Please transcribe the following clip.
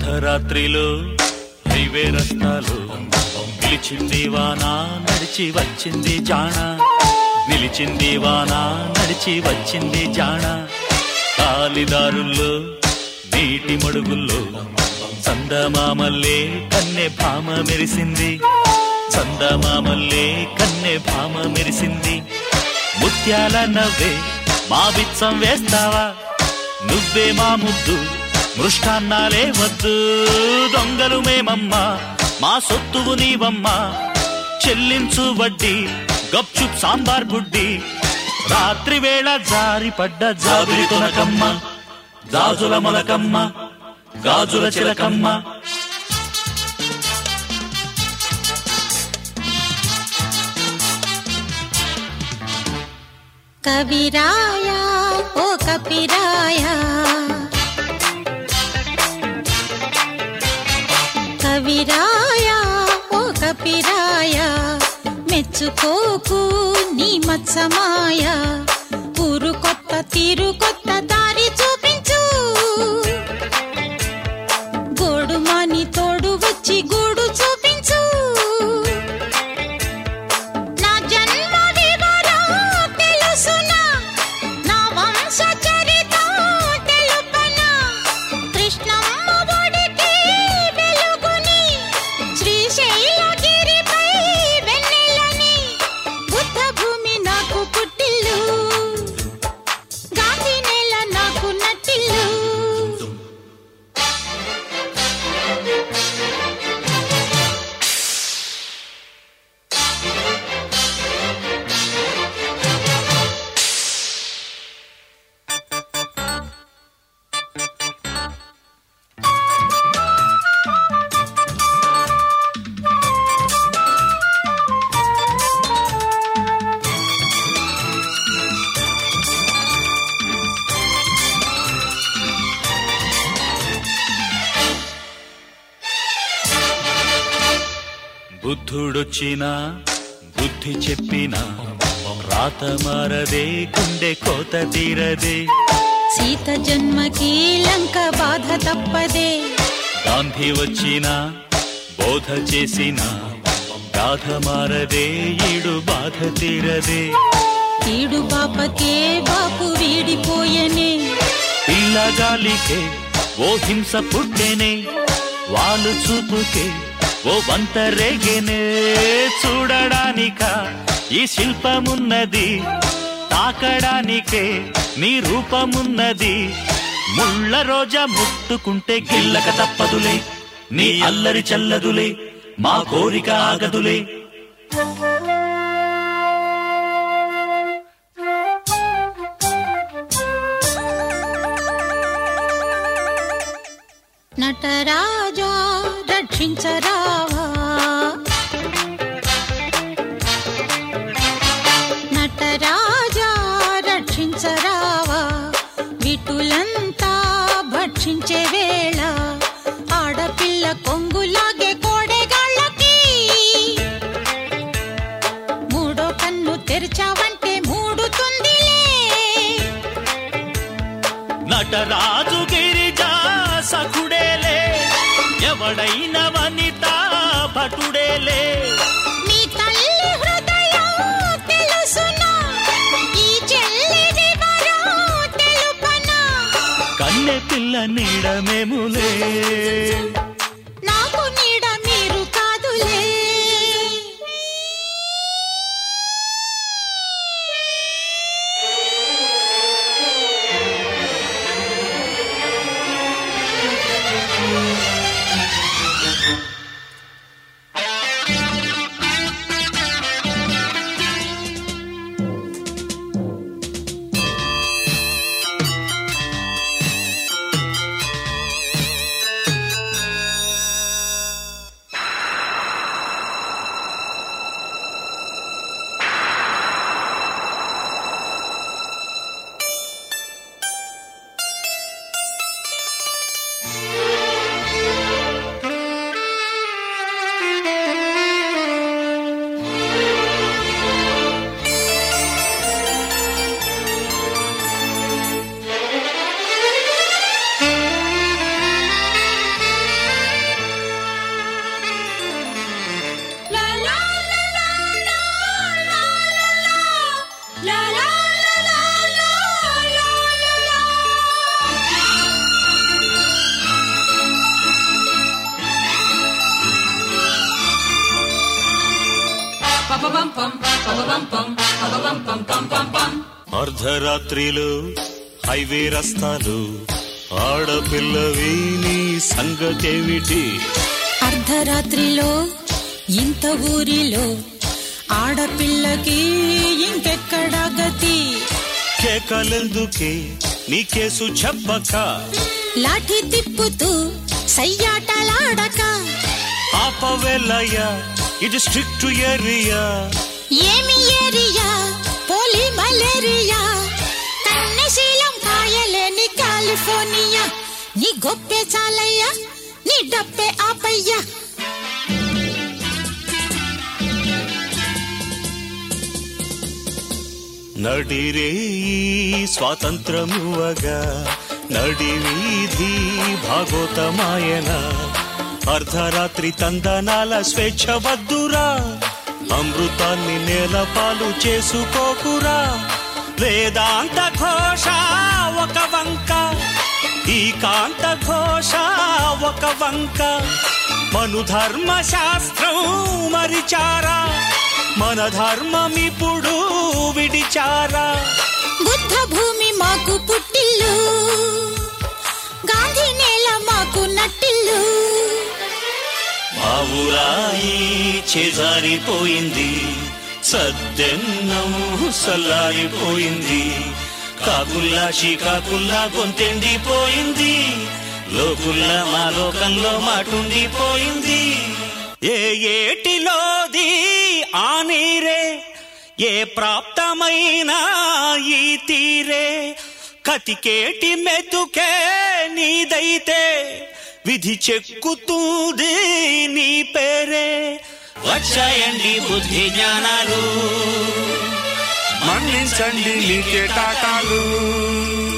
అర్ధరాత్రిలో highway రస్తాలు నిలిచింది వాన నడిచి వచ్చింది జాణ నిలిచింది వాన నడిచి వచ్చింది జాణ కాలిదారుల్లో నీటి మడుగుల్లో చందమామల్లే కన్నె భామ మెరిసింది చందమామల్లే కన్నె భామ మెరిసింది ముత్యాల నవ్వే మా బిచ్చం వేస్తావా నువ్వే మా ముద్దు మృష్టాన్నాలే వద్దు దొంగలు మేమమ్మా మా సొత్తువు నీవమ్మా చెల్లించు వడ్డీ గప్చుప్ సాంబార్ బుడ్డి రాత్రి వేళ జారి పడ్డ జాబిలి తొనకమ్మ గాజుల మొలకమ్మ గాజుల చిలకమ్మ కవిరాయా ఓ కపిరాయా కవిరాయా ఓ కపిరాయా మెచ్చుకోకు నీ మత్సమాయ ఊరు కొత్త తీరు కొత్త దారి చూపించు గోడుమాని తోడు వచ్చి గూడు చూపించు నా జన్మ వివరం తెలుసునా నా వంశ చరిత తెలుపనా కృష్ణమ్మ ఒడికి వెలుగుని శ్రీశైలగిరిపై వెన్నెలని బుద్ధ భూమి నాకు పుట్టిల్లు గాంధీ నేల నాకు నట్టిల్లు బుద్ధుడొచ్చినా బుద్ధి చెప్పినా రాత మారదే గుండె కోత తీరదే సీత జన్మకి లంక బాధ తప్పదే గాంధీ వచ్చినా బోధ చేసినా గాథ మారదే ఈడు బాధ తీరదే ఈడు బాపకే బాపు వీడిపోయనే పిల్లగాలికే ఓ హింస పుట్టెనే వాళ్ళు చూపుకే ఓ వంత రేగెనే చూడడానిక ఈ శిల్పమున్నది తాకడానికే నీ రూపమున్నది ముళ్ళ రోజా ముట్టుకుంటే గిల్లక తప్పదులే నీ అల్లరి చల్లదులే మా కోరిక ఆగదులే నటరాజా రక్షించరావా నటరాజా రక్షించరావా విటులంతా భక్షించే వేళ ఆడపిల్ల కొంగులాగే కోడెగాళ్ళకి మూడో కన్ను తెరిచావంటే మూడుతుందిలే నటరాజు గిరిజా సఖుడేలే ఎవడైన వనిత భటుడేలే నీ తల్లి హృదయం తెలుసునా ఈ చెల్లి వివరం తెలుపనా కన్నె పిల్ల నీడమేములే నాకు నీడ మీరు కాదులే అర్ధరాత్రిలో హైవే రస్తాలు ఆడపిల్లవి నీ సంగతేమిటి అర్ధరాత్రిలో ఇంత ఊరిలో ఆడపిల్లకి ఇంకెక్కడ గతి కేకలెందుకే నీ కేసు చెప్పక లాఠీ తిప్పుతూ సయ్యాటలాడక ఆపవేలయ్యా ఇది స్ట్రిక్ట్ ఏరియా ఏమి ఏరియా పోలి మలేరియా కన్నశీలం కాయలేని కాలిఫోర్నియా నీ గొప్పే చాలయ్యా నీ డబ్బే ఆపయ్యా నడిరే ఈ స్వాతంత్రమువగా నడి వీధి భాగోతమాయన అర్ధరాత్రి తందనాల స్వేచ్ఛ వద్దురా అమృతాన్ని నేలపాలు చేసుకోకురా వేదాంత ఘోష ఒక వంక ఈ కాంత ఘోష ఒక వంక మను ధర్మ శాస్త్రం మరిచారా మన ధర్మమిప్పుడు విడిచారా బుద్ధ భూమి మాకు పుట్టిల్లు గాంధీ నేల మాకు నట్టిల్లు ఆవురాయి చేజారిపోయింది సద్దెన్నం సల్లారిపోయింది కాకుల్లా షికాకుల్లా గొంతెండిపోయింది లోకుల్లా మా లోకంలో మాటుండిపోయింది ఏ ఏటిలోది ఆ నీరే ఏ ప్రాప్తమైన ఈ తీరే కతికేటి మెతుకే నీదైతే విధి చెక్కుతుంది నీ పేరే వచ్చాయండి బుద్ధి జ్ఞానాలు మన్నించండి మీకే టాటాలు